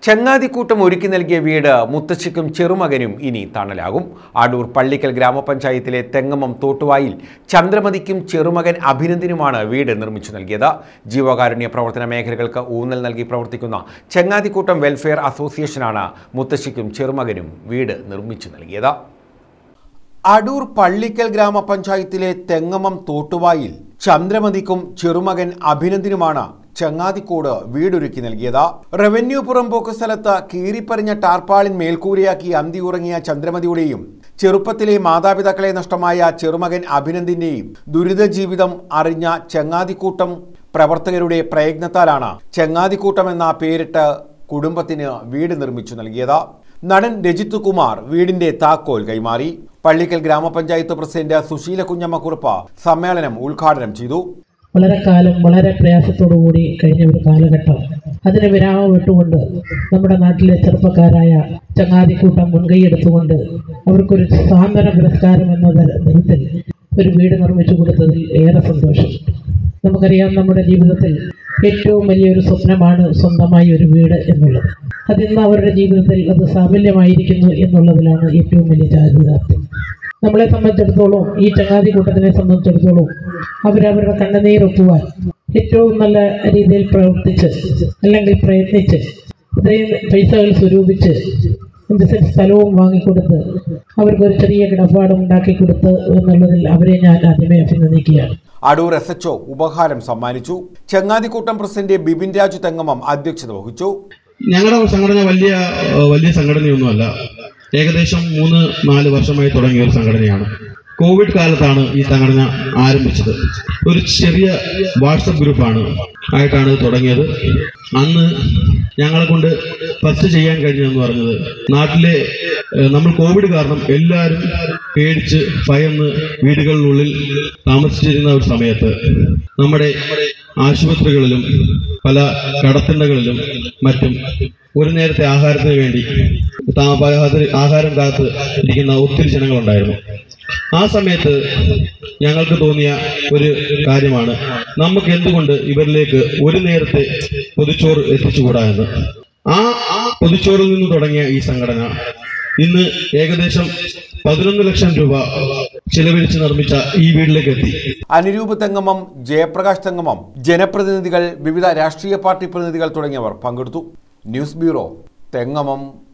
ചങ്ങാതിക്കൂട്ടം ഒരുക്കി നൽകിയ വീട് മുത്തശ്ശിക്കും ചെറുമകനും ഇനി തണലാകും അടൂർ പള്ളിക്കൽ ഗ്രാമപഞ്ചായത്തിലെ തെങ്ങമം തോട്ടുവായിൽ ചന്ദ്രമതിക്കും ചെറുമകൻ അഭിനന്ദിനുമാണ് വീട് നിർമ്മിച്ചു നൽകിയത് ജീവകാരുണ്യ പ്രവർത്തന മേഖലകൾക്ക് ഊന്നൽ നൽകി പ്രവർത്തിക്കുന്ന ചങ്ങാതിക്കൂട്ടം വെൽഫെയർ അസോസിയേഷനാണ് മുത്തശ്ശിക്കും ചെറുമകനും വീട് നിർമ്മിച്ചു നൽകിയത് അടൂർ പള്ളിക്കൽ ഗ്രാമപഞ്ചായത്തിലെ തെങ്ങമം തോട്ടുവായിൽ ചന്ദ്രമതിക്കും ചെറുമകൻ അഭിനന്ദിനുമാണ് ചങ്ങാതിക്കോട് വീടൊരുക്കി നൽകിയത് റവന്യൂ പുറമ്പോക്ക് സ്ഥലത്ത് കീറിപ്പറിഞ്ഞ ടാർപ്പാളിൻ മേൽക്കൂരയാക്കി അന്തി ഉറങ്ങിയ ചന്ദ്രമതിയുടെയും ചെറുപ്പത്തിലെ മാതാപിതാക്കളെ നഷ്ടമായ ചെറുമകൻ അഭിനന്ദിന്റെയും ദുരിത ജീവിതം അറിഞ്ഞ ചങ്ങാതിക്കൂട്ടം പ്രവർത്തകരുടെ പ്രയത്നത്താലാണ് ചങ്ങാതിക്കൂട്ടം എന്ന പേരിട്ട് കുടുംബത്തിന് വീട് നിർമ്മിച്ചു നൽകിയത് നടൻ രജിത്ത് കുമാർ വീടിന്റെ താക്കോൽ കൈമാറി പള്ളിക്കൽ ഗ്രാമപഞ്ചായത്ത് പ്രസിഡന്റ് സുശീല കുഞ്ഞമ്മക്കുറുപ്പ് സമ്മേളനം ഉദ്ഘാടനം ചെയ്തു വളരെ കാലം വളരെ പ്രയാസത്തോടു കൂടി കഴിഞ്ഞ ഒരു കാലഘട്ടം അതിന് വിരാമം വിട്ടുകൊണ്ട് നമ്മുടെ നാട്ടിലെ ചെറുപ്പക്കാരായ ചങ്ങാതിക്കൂട്ടം മുൻകൈയെടുത്തുകൊണ്ട് അവർക്കൊരു സാന്ത്വന പുരസ്കാരം എന്ന തര- തരത്തിൽ ഒരു വീട് നിർമ്മിച്ചു കൊടുത്തതിൽ ഏറെ സന്തോഷം നമുക്കറിയാം നമ്മുടെ ജീവിതത്തിൽ ഏറ്റവും വലിയൊരു സ്വപ്നമാണ് സ്വന്തമായി ഒരു വീട് എന്നുള്ളത് അതിന്ന് അവരുടെ ജീവിതത്തിൽ അത് സാഫല്യമായിരിക്കുന്നു എന്നുള്ളതിലാണ് ഏറ്റവും വലിയ ചാരിതാർത്ഥ്യം നമ്മളെ സംബന്ധിച്ചിടത്തോളം ഈ ചങ്ങാതി കൂട്ടത്തിനെ സംബന്ധിച്ചിടത്തോളം അവരവരുടെ കണ്ണുനീരൊപ്പുവാൻ ഏറ്റവും നല്ല രീതിയിൽ പ്രവർത്തിച്ച് അല്ലെങ്കിൽ പ്രയത്നിച്ച് ഇത്രയും പൈസകൾ സ്വരൂപിച്ച് അഞ്ച് സെന്റ് സ്ഥലവും വാങ്ങിക്കൊടുത്ത് അവർക്കൊരു ചെറിയ കിടപ്പാടം ഉണ്ടാക്കി കൊടുത്ത് എന്നുള്ളതിൽ അവരെ ഞാൻ ആദ്യമേ അഭിനന്ദിക്കുകയാണ് അടൂർ എസ് എച്ച് ഉപഹാരം സമ്മാനിച്ചു ചങ്ങാതിക്കൂട്ടം പ്രസിഡന്റ് ബിപിൻ രാജു തെങ്ങമം അധ്യക്ഷത വഹിച്ചു ഞങ്ങളുടെ സംഘടന വലിയ ഏഹ് വലിയ സംഘടനയൊന്നുമല്ല ഏകദേശം മൂന്ന് നാല് വർഷമായി തുടങ്ങിയ ഒരു സംഘടനയാണ് കോവിഡ് കാലത്താണ് ഈ സംഘടന ആരംഭിച്ചത് ഒരു ചെറിയ വാട്സപ്പ് ഗ്രൂപ്പാണ് ആയിട്ടാണ് ഇത് തുടങ്ങിയത് അന്ന് ഞങ്ങളെ കൊണ്ട് ഫസ്റ്റ് ചെയ്യാൻ കഴിഞ്ഞതെന്ന് പറഞ്ഞത് നാട്ടിലെ ഏഹ് നമ്മൾ കോവിഡ് കാരണം എല്ലാവരും പേടിച്ച് ഭയന്ന് വീടുകളിനുള്ളിൽ താമസിച്ചിരുന്ന ഒരു സമയത്ത് നമ്മുടെ ആശുപത്രികളിലും പല കടത്തിണ്ടകളിലും മറ്റും ഒരു നേരത്തെ ആഹാരത്തിന് വേണ്ടി താ- ആഹാര- ആഹാരം കാത്ത് ഇരിക്കുന്ന ഒത്തിരി ജനങ്ങളുണ്ടായിരുന്നു ആ സമയത്ത് ഞങ്ങൾക്ക് തോന്നിയ ഒരു കാര്യമാണ് നമുക്ക് എന്തുകൊണ്ട് ഇവരിലേക്ക് ഒരു നേരത്തെ പൊതിച്ചോറ് എത്തിച്ചുകൂടാ എന്ന് ആ ആ പൊതിച്ചോറിൽ നിന്ന് തുടങ്ങിയ ഈ സംഘടന ഇന്ന് ഏകദേശം പതിനൊന്ന് ലക്ഷം രൂപ ചിലവഴിച്ച് നിർമ്മിച്ച ഈ വീട്ടിലേക്ക് എത്തി അനുരൂപ് തെങ്ങമം ജയപ്രകാശ് തെങ്ങമം ജനപ്രതിനിധികൾ വിവിധ രാഷ്ട്രീയ പാർട്ടി പ്രതിനിധികൾ തുടങ്ങിയവർ പങ്കെടുത്തു ന്യൂസ് ബ്യൂറോ തെങ്ങമം